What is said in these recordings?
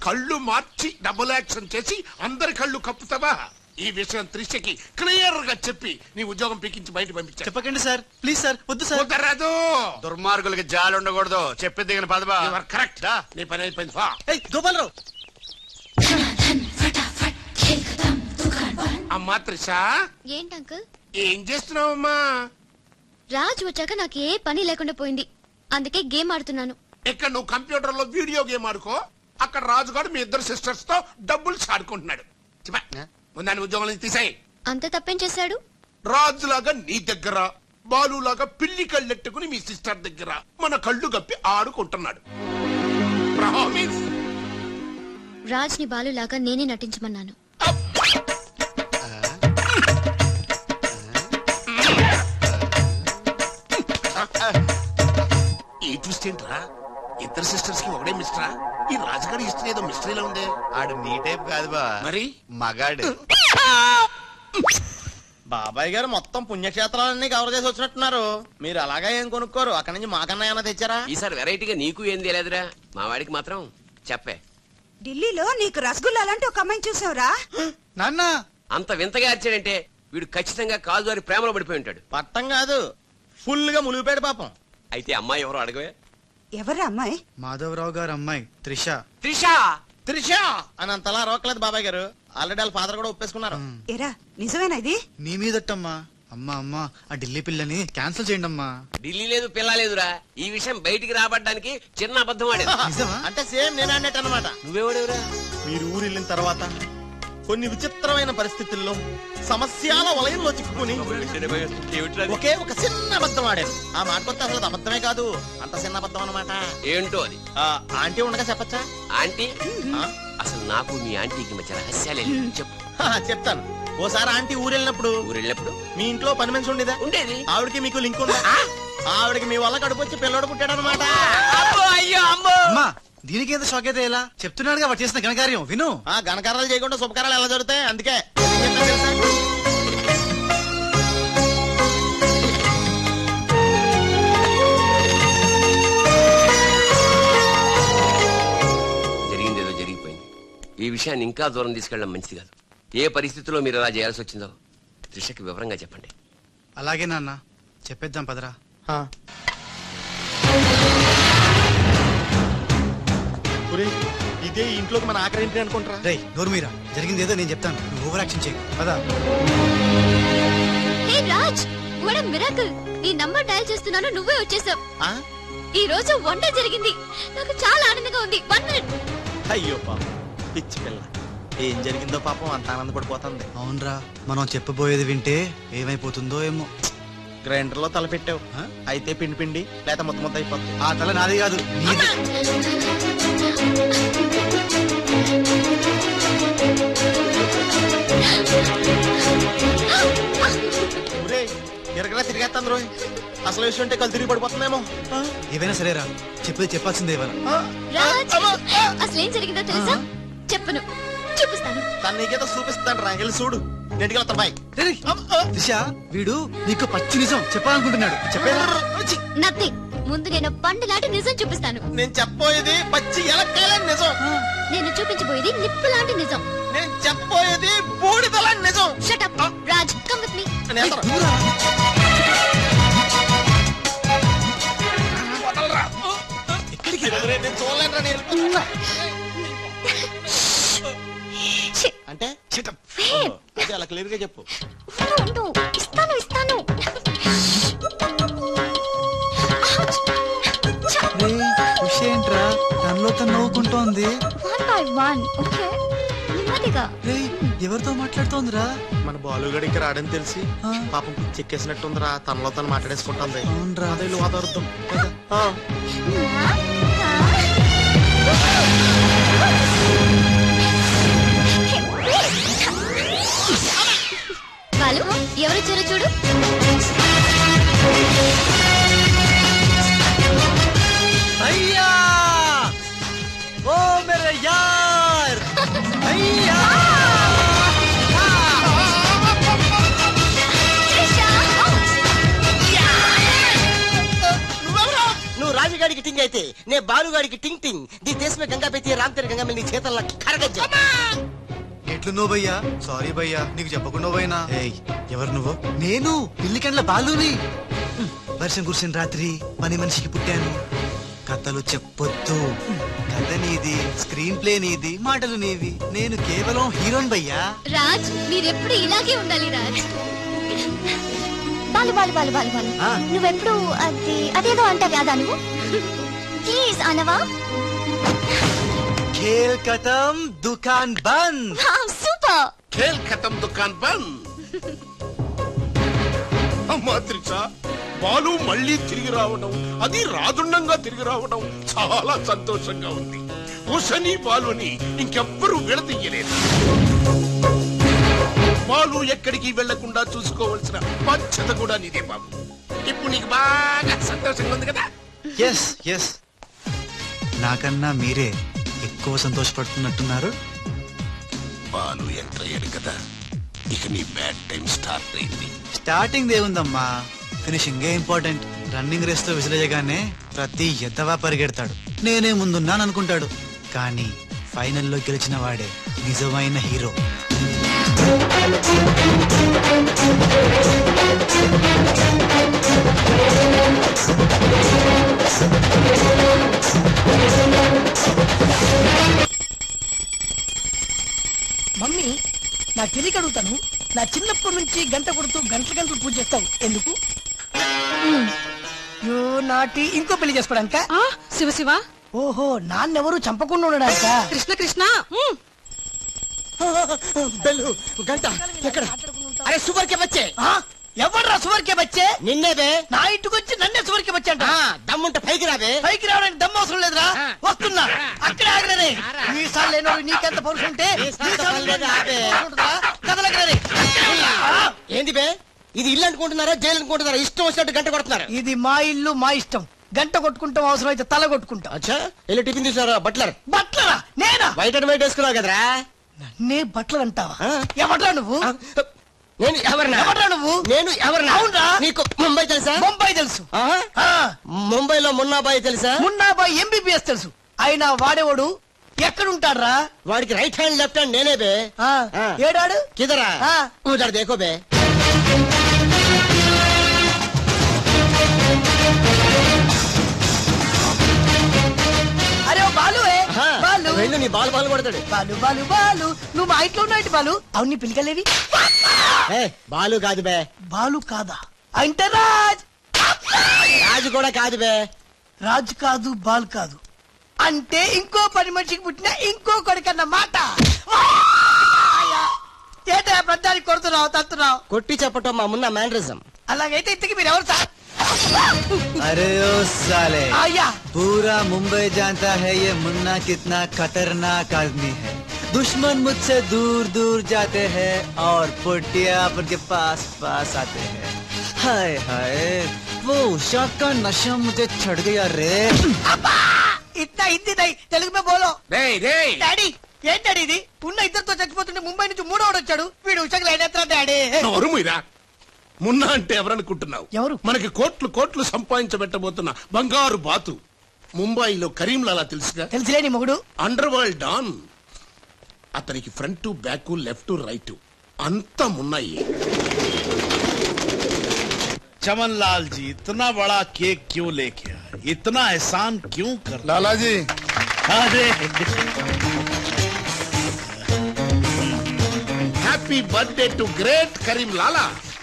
కళ్ళు మార్చి double action చేసి అందరి కళ్ళు కప్పుతావా ఈ విషయం త్రిషకి క్లియర్ గా చెప్పి నీ ఉద్యోగం పీకించి బయట పంపించా చెప్పకండి సార్ ప్లీజ్ సార్ వద్దు సార్ కుదరదు దుర్మార్గులకి జాలి ఉండకూడదు చెప్పి దిగిన పదబా కరెక్ట్ నీ పని అయిపోయింది పో. ఏయ్ గోపాలరావు అమ్మా త్రిష ఏంటి అంకుల్ ఏం చేస్తున్నావమ్మా రాజ్ వచ్చాక నాకు ఏ పని లేకుండా పోయింది అందుకే గేమ్ ఆడుతున్నాను ఇక్కడ నువ్వు కంప్యూటర్ లో వీడియో గేమ్ ఆడుకో అక్కడ రాజుగాడు మీ ఇద్దరు సిస్టర్స్ తో డబ్బులు ఆడుకుంటున్నాడు చెప్పా ముందాని ఉద్యోగం నుంచి తీసాయి అంత తప్పేం చేశాడు రాజులాగా నీ దగ్గర బాలులాగా పిల్లి కళ్ళెట్టుకుని మీ సిస్టర్ దగ్గర మన కళ్ళు గప్పి ఆడుకుంటున్నాడు ప్రామిస్ రాజ్ ని బాలులాగా నేనే నటించమన్నాను ఈ ట్విస్ట్ ఏంట్రా ఇద్దరు సిస్టర్స్ కి ఒకడే మిస్టరా ఈ రాజుగారి హిస్టరీ ఏదో మిస్టరీలో ఉందే ఆడు నీ టైప్ కాదు బా మరి మగాడు బాబాయ్ గారు మొత్తం పుణ్యక్షేత్రాలన్నీ కవర్ చేసి వచ్చినట్టున్నారు మీరు అలాగా ఏం కొనుక్కోరు అక్కడి నుంచి మాకన్నా ఏమైనా తెచ్చారా ఈసారి వెరైటీగా నీకు ఏం తెలియదురా మా వాడికి మాత్రం చెప్పే ఢిల్లీలో నీకు రసగుల్లా లాంటి ఒక అమ్మాయిని చూసావురా నాన్న అంత వింతగా అరిచాడంటే వీడు ఖచ్చితంగా కాలు జారి ప్రేమలో పడిపోయి ఉంటాడు పట్టం కాదు ఫుల్ గా ములిగిపోయాడు పాపం అయితే అమ్మాయి ఎవరో అడగవే ఎవరా అమ్మాయి మాధవరావు గారు అమ్మాయి త్రిష త్రిష త్రిష అని అంతలా రోకలేదు బాబాయ్ గారు ఆల్రెడీ వాళ్ళ ఫాదర్ కూడా ఒప్పేసుకున్నారు ఎరా నిజమేనా ఇది నీ మీదట్టమ్మా అమ్మా అమ్మా ఆ ఢిల్లీ పిల్లని క్యాన్సిల్ చేయండి అమ్మా ఢిల్లీ లేదు పిల్ల లేదురా ఈ విషయం బయటికి రాబడ్డానికి చిన్న అబద్ధం ఆడేది నిజమా అంటే సేమ్ నేను అన్నట్టు అనమాట నువ్వెవడెవరా మీరు ఊరు వెళ్ళిన తర్వాత కొన్ని విచిత్రమైన పరిస్థితుల్లో సమస్యల వలయంలో చిక్కుకుని ఒకే ఒక చిన్న అబద్ధం ఆడాను ఆ మాట కొత్త అసలు అది అబద్ధమే కాదు అంత చిన్న అబద్ధం అనమాట ఏంటో అది ఆంటీ ఉండగా చెప్పచ్చా ఆంటీ ఆ? అసలు నాకు మీ ఆంటీకి మధ్య రహస్యాలే లేవు. చెప్పు హా, చెప్తాను ఓసారి ఆంటీ ఊరు వెళ్ళినప్పుడు ఊరు వెళ్ళినప్పుడు మీ ఇంట్లో పని మనిషి ఉండేదా ఉండేది ఆవిడకి మీకు లింక్ ఉందా ఆవిడకి మీ వల్ల కడుపు వచ్చి పిల్లడు పుట్టాడు అనమాట అమ్మో అయ్యో అమ్మో అమ్మా దీనికి ఎంత షాక్ అయితే ఎలా చెప్తున్నాడుగా వాడు చేసిన ఘనకార్యం విను ఆ ఘనకారాలు చేయకుండా శుభకారాలు ఎలా జరుగుతాయి అందుకే ఎందుకు చెప్పాను తెలుసా? జరిగింది ఏదో జరిగిపోయింది ఈ విషయాన్ని ఇంకా దూరం తీసుకెళ్ళడం మంచిది కాదు ఏ పరిస్థితిలో మీరు అలా చేయాల్సి వచ్చిందో త్రిషకి వివరంగా చెప్పండి అలాగే నాన్న చెప్పేద్దాం పదరా ఆ. ఒరేయ్, ఇదే ఈ ఇంట్లోకి మన ఆఖరి ఇంటి అనుకుంటారా రేయ్ నోర్మీరా జరిగింది ఏదో నేను చెప్తాను నువ్వు ఓవర్ యాక్షన్ చేయి పదా హే రాజ్ వాట్ మిరాకిల్ నీ నంబర్ డయల్ చేస్తున్నాను నువ్వే వచ్చేసావు ఆ? ఈ రోజు వంట జరిగింది నాకు చాలా ఆనందంగా ఉంది వన్ మినిట్ అయ్యో పాపం పిచ్చి పిల్ల ఏం జరిగిందో పాపం అంత ఆనందపడిపోతుంది అవునరా మనం చెప్పబోయేది వింటే ఏమైపోతుందో ఏమో గ్రైండర్ లో తల పెట్టావు ఆ? అయితే పిండి పిండి లేక ముద్ద ముద్ద అయిపోతుంది ఆ తల నాది కాదు నీది ఒరే ఎరగలా తిరిగేస్తాను రోయ్ అసలు విషయం ఉంటే కళ్ళు తిరిగి పడిపోతుందేమో ఆ? ఏవైనా సరేరా చెప్పేది చెప్పాల్సిందే ఇవాళ ఆ? రాజ్ అమ్మా! అసలు ఏం జరిగిందో తెలుసా చెప్పను చూపిస్తాను తన నీకేదో చూపిస్తాను రా వెళ్ళి చూడు నెటికి వెళ్తా బాయ్ రేయ్, దిశ వీడు నీకు పచ్చి నిజం చెప్పాలనుకుంటున్నాడు చెప్పేదా నథింగ్ ముందు నేను పండు నిజం చూపిస్తాను నేను చెప్పబోయేది పచ్చి ఎలక్కాయలని నిజం నేను చూపించబోయేది నిప్పు లాంటి నిజం నేను చెప్పబోయేది బూడిదలని నిజం shut up Raj come with me నేను వెళ్తాను. ఒరేయ్, నేను చూడలేనురా, నేను వెళ్ళిపోతాను. అంటే ఓహో, అదే అలా క్లియర్ గా చెప్పు ఉండు ఇస్తాను ఇస్తాను విషయం ఏంట్రా తనలో తను నవ్వుకుంటోంది వన్ బై వన్ ఓకే నెమ్మదిగా రేయ్ ఎవరితో మాట్లాడుతోందిరా మన బాలుగడి ఇక్కడ రాడని తెలిసి ఆ. పాపం చెక్కేసినట్టుందిరా తనలో తను మాట్లాడేసుకుంటుంది అవునరా అదే నువ్వు అదర్థం ఆ. వాళ్ళు ఎవరొచ్చారో చూడు అయ్యా ఓ మేరే యార్ అయ్యా నువ్వు రాజుగాడికి టింగ్ అయితే నే బాలుగాడికి టింగ్ టింగ్ నీ దేశమే గంగా పెట్టి రామ్ తెర గంగా నీ చేతల్లో కరగజ్జా ఎట్లు నువ్వు భయ్యా సారీ భయ్యా నీకు చెప్పకుండా పోయినా ఏయ్ ఎవరు నువ్వు నేను పిల్లికండ్ల బాలుని హ్మ్, వర్షం కురిసిన రాత్రి పని మనిషికి పుట్టాను కథలు చెప్పొద్దు కథ నీది స్క్రీన్ ప్లే నీది మాటలు నీవి నేను కేవలం హీరోన్ భయ్యా రాజ్ మీరెప్పుడు ఇలాగే ఉండాలి రాజ్ బాలు బాలు బాలు బాలు బాలు ఆ. నువ్వెప్పుడు అది అదేదో అంటావు కదా నువ్వు ప్లీజ్ అనవా ఖేల్ కథం దుకాన్ బంద్ సూపర్ ఖేల్ ఖతం దుకాన్ బంద్ అమ్మా త్రిష బాలు మళ్ళీ తిరిగి రావడం అది రాజుండంగా తిరిగి రావడం చాలా సంతోషంగా ఉంది ఉషని బాలుని ఇంకెవ్వరూ విడదీయలేదు బాలు ఎక్కడికి వెళ్లకుండా చూసుకోవాల్సిన బాధ్యత కూడా నీదే బాబు ఇప్పుడు నీకు బాగా సంతోషంగా ఉంది కదా ఎస్ ఎస్ నాకన్నా మీరే ఎక్కువ సంతోషపడుతున్నట్టున్నారు బాలు ఎంటర్ అయ్యాడు కదా ఇక నీ బ్యాడ్ టైం స్టార్ట్ అయింది స్టార్టింగ్ దేవుందమ్మా ఫినిషింగ్ ఇంపార్టెంట్ రన్నింగ్ రేస్ తో విసిరేయగానే ప్రతి ఎద్దవా పరిగెడతాడు నేనే ముందున్నాను అనుకుంటాడు కానీ ఫైనల్లో గెలిచిన వాడే నిజమైన హీరో మమ్మీ నా తెలియక అడుగుతాను నా చిన్నప్పటి నుంచి గంట కొడుతూ గంటల గంటలు పూజ చేస్తావు ఎందుకు యో నాటి ఇంకో పెళ్లి చేసుకోవడానిక శివ శివ ఓహో నాన్నెవరు చంపకుండా ఉండడానిక కృష్ణ కృష్ణ ఉమ్. బెల్లు గంట ఎక్కడ అరే సూపర్ కే బచ్చే ఎవడ్రా సువర్కే బచ్చే నిన్నే బే నా ఇంటికి వచ్చి నన్నే సువర్కే బచ్చే అంట ఆ, దమ్ముంటే పైకి రాబే పైకి రావడానికి దమ్ము అవసరం లేదురా వస్తున్నా అక్కడే ఆగరే ఈ సార్లు లేనోడు నీకెంత పరుసు ఉంటే మీసాలు ఈ సార్లు పర్లేదు, ఆపే. కదలగరే ఏంది బే ఇది ఇల్లు అనుకుంటున్నారా జైలు అనుకుంటున్నారా ఇష్టం వచ్చినట్టు గంట కొడుతున్నారు ఇది మా ఇల్లు మా ఇష్టం గంట కొట్టుకుంటాం అవసరం అయితే తల కొట్టుకుంటాం అచ్చా వెళ్ళి టిఫిన్ తీసుకురా బట్లర్ బట్లరా నేనా వైట్ అండ్ వైట్ వేసుకున్నావు కదరా నన్నే బట్టలు అంటావా ఆ. ఎవడ్రా నువ్వు ఆ, నేను ఎవరినా ఎవడ్రా నువ్వు నేను ఎవరినా అవునురా. నీకు ముంబై తెలుసా బొంబాయి తెలుసు ఆహా. ఆ, ముంబైలో మున్నాబాయి తెలుసా మున్నాబాయ్ ఎంబీబీఎస్ తెలుసు అయినా వాడేవాడు ఎక్కడుంటాడ్రా వాడికి రైట్ హ్యాండ్ లెఫ్ట్ హ్యాండ్ నేనే బే ఆ, ఆ. ఏడాడు కిదరా ఆ. ఉదర్ దేకో బే అరే ఓ బాలు ఏ, ఆహా. బాలు వెళ్ళు నీ బాల్ బాల్ కొడతాడు బాలు బాలు బాలు నువ్వు మా ఇంట్లో ఉన్నావు బాలు అవును నీ పిలికలేవి ఏ బాలు కాదు బే బాలు కాదా అంటే రాజ్ రాజు కూడా కాదు బే రాజు కాదు బాల్ కాదు అంటే ఇంకో పని మనిషికి పుట్టిన ఇంకో కొడుకన్న మాట ఏంటా ప్రధానికి కొడుతున్నావు తత్తున్నావు కొట్టి చెప్పటం మా మున్న మేనరిజం అలాగైతే ఇంతకి మీరు ఎవరు సార్ अरे ओ साले అయ్యా पूरा मुंबई जानता है ये मुन्ना कितना खतरनाक आदमी है दुश्मन मुझसे दूर दूर जाते हैं और पुटिया उनके पास पास आते हैं हाय हाय वो उषा का नशा मुझे चढ़ गया रे ఇట్లా హిందీ నై తెలుగు మే బోలో రేయ్ రేయ్ డాడీ ఏంటి డాడీ ఇది ఉన్న ఇద్దరితో చచ్చిపోతుంటే ముంబై నుంచి మూడోడు వచ్చాడు వీడు ఉషకు లైన్ ఎత్తా డాడీ నోరు మీరా మున్నా అంటే ఎవరనుకుంటున్నావు ఎవరు? మనకి కోట్లు కోట్లు సంపాదించబెట్టబోతున్న బంగారు బాతు ముంబైలో కరీంలాలా తెలుసుగా తెలుసులేని మొగుడు అండర్ వరల్డ్ డాన్ అతనికి ఫ్రంట్ బ్యాక్ లెఫ్ట్ రైట్ అంతా మున్నాయి चमन लाल जी इतना बड़ा केक क्यों लेके आए इतना एहसान क्यों कर లాలా జీ अरे happy birthday to great Karim Lala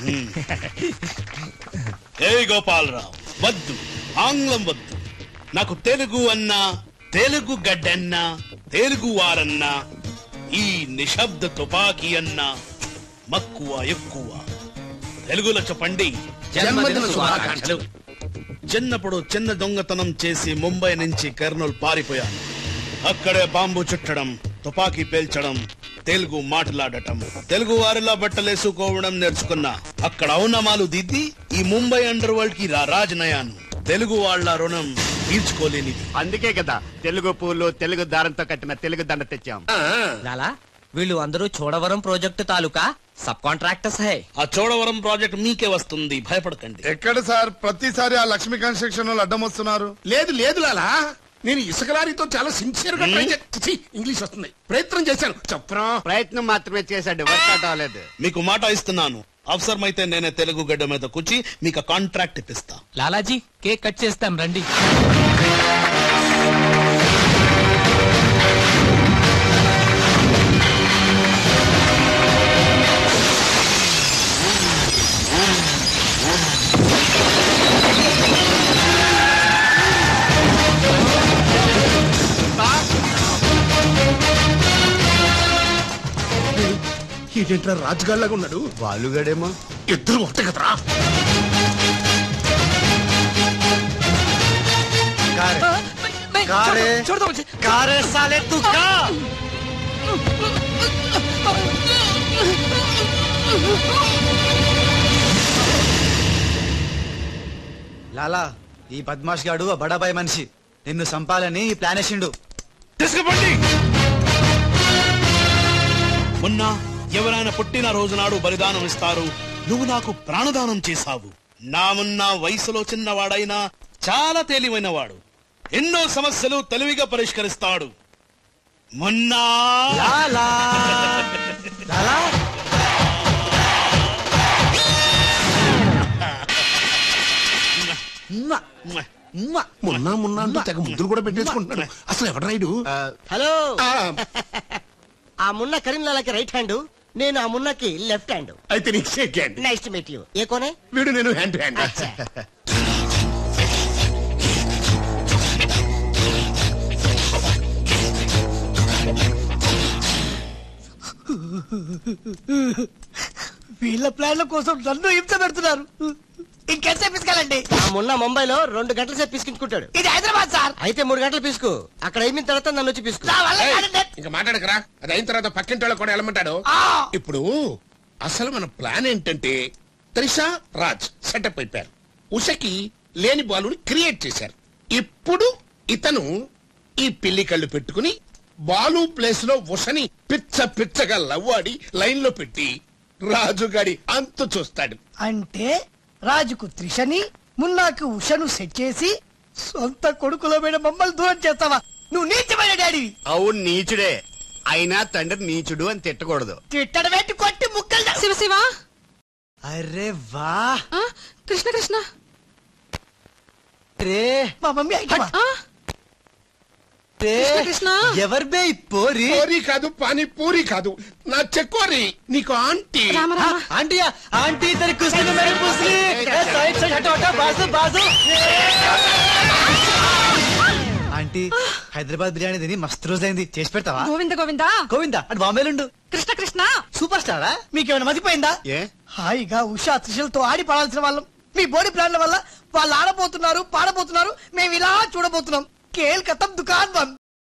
ఏ గోపాలరావు వద్దు ఆంగ్లం వద్దు నాకు తెలుగు అన్నా తెలుగు గడ్డన్నా తెలుగు వారన్నా ఈ నిశ్శబ్ద తుపాకీ అన్నా మక్కువ ఎక్కువ తెలుగులో చెప్పండి జన్మదిన శుభాకాంక్షలు చిన్నప్పుడు చిన్న దొంగతనం చేసి ముంబై నుంచి కర్నూలు పారిపోయాను అక్కడే బాంబు చుట్టడం తుపాకీ పేల్చడం తెలుగు మాట్లాడటం తెలుగు వారిలా బట్టలేసుకోవడం నేర్చుకున్నా అక్కడ ఔనమాలు దిద్ది ఈ ముంబై అండర్ వరల్డ్ కి రా- రాజనయాను తెలుగు వాళ్ళ రుణం తీర్చుకోలేనిది అందుకే కదా తెలుగు పూలు తెలుగు దారంతో కట్టిన తెలుగు దండ తెచ్చాం ఆ, లాలా వీళ్ళు అందరూ చోడవరం ప్రాజెక్టు తాలూకా సబ్ కాంట్రాక్టర్స్ హై ఆ చోడవరం ప్రాజెక్ట్ మీకే వస్తుంది భయపడకండి ఎక్కడ సార్ ప్రతిసారి ఆ లక్ష్మీ కన్స్ట్రక్షన్ వాళ్ళు అడ్డం వస్తున్నారు లేదు లేదు లాలా నేను ఇసుక లారీతో చాలా సిన్సియర్ గా ట్రై చే- ఇంగ్లీష్ వస్తుంది ప్రయత్నం చేశాను చెప్పరా ప్రయత్నం మాత్రమే చేశాడు వర్కౌట్ అవ్వలేదు మీకు మాట ఇస్తున్నాను అవసరమైతే నేనే తెలుగు గడ్డ మీద కూర్చి మీకు కాంట్రాక్ట్ ఇప్పిస్తా లాలాజీ కేక్ కట్ చేస్తాం రండి ఏంటంటారా రాజుగాళ్ళగా ఉన్నాడు బాలుగాడేమో ఇద్దరు ఒకటే కదరా కారే కారే సాలే తు కా లాలా ఈ బద్మాష్ గాడు ఆ బడాబాయ్ మనిషి నిన్ను సంపాలని ఈ ప్లాన్ వేసిండు తీసుకుపండి మొన్న ఎవరైనా పుట్టిన రోజు నాడు బలిదానం ఇస్తారు నువ్వు నాకు ప్రాణదానం చేశావు నా మొన్న వయసులో చిన్నవాడైనా చాలా తేలివైనవాడు ఎన్నో సమస్యలు తెలివిగా పరిష్కరిస్తాడు మొన్న లాలా లాలా ఉమ్మా, ఉమ్మా. మొన్న మొన్న అంటూ తెగ ముద్దులు కూడా పెట్టేసుకుంటున్నాడు అసలు ఎవడు రైడు హలో ఆ మున్న కరీంలాలకి రైట్ హ్యాండ్ నేను ఆ మున్నకి లెఫ్ట్ హ్యాండ్ అయితే నీకు shake hand nice to meet you ఏ కోనే వీడు నేను హ్యాండ్ టు హ్యాండ్ వీళ్ళ ప్లాన్ల కోసం నన్ను హింస పెడుతున్నారు ఇంకెంతసేపు పిసుకాలండి ఆ మున్న ముంబైలో రెండు గంటల సేపు పిసుకించుకుంటాడు ఇది హైదరాబాద్ సార్ అయితే మూడు గంటలు పిసుకు అక్కడ అయిన తర్వాత నన్ను వచ్చి పిసుకు నా వల్ల కాదండి. ఇంకా మాట్లాడకరా అది అయిన తర్వాత పక్కింటి వాళ్ళు కూడా వెళ్ళమంటాడు ఆ! ఇప్పుడు అసలు మన ప్లాన్ ఏంటంటే త్రిషా రాజ్ సెటప్ అయిపోయారు ఉషకి లేని బాలుని క్రియేట్ చేశారు ఇప్పుడు ఇతను ఈ పిల్లి కళ్ళు పెట్టుకుని బాలు ప్లేస్ లో ఉషని పిచ్చ పిచ్చగా లవ్వాడి లైన్ లో పెట్టి రాజుగాడి అంతు చూస్తాడు అంటే రాజుకు త్రిషని మున్నాకు ఉషను సెట్ చేసి సొంత కొడుకులో మీద మమ్మల్ని దూరం చేస్తావా నువ్వు నీచమైన డాడీ అవును నీచుడే అయినా తండ్రి నీచుడు అని తిట్టకూడదు తిట్టడం పెట్టి కొట్టి ముక్కలు శివ శివ అరే వా ఆ, కృష్ణ కృష్ణ రే మా మమ్మీ ఐటమా ఆ, రే కృష్ణ, కృష్ణ. ఎవరు బే ఈ పోరి పూరి కాదు పానీ పూరి కాదు నా చెక్కోరి నీకు ఆంటీ రామ రామ ఆంటీయా ఆంటీ तेरी कुछ नहीं मेरी पुसली ए साइड से हटो हटो बाजू बाजू ఆంటీ హైదరాబాద్ బిర్యానీ తిని మస్తు రోజైంది చేసి పెడతావా గోవింద గోవిందా గోవిందా అటు బాంబేలుండు కృష్ణ కృష్ణ సూపర్ స్టారా మీకేమైనా మతిపోయిందా ఏ హాయిగా ఉషా త్రిషలతో ఆడి పాడాల్సిన వాళ్ళం మీ బాడీ ప్లాన్ల వల్ల వాళ్ళు ఆడబోతున్నారు పాడబోతున్నారు మేము ఇలా చూడబోతున్నాం కేల్ కథం దుకాన్ బంద్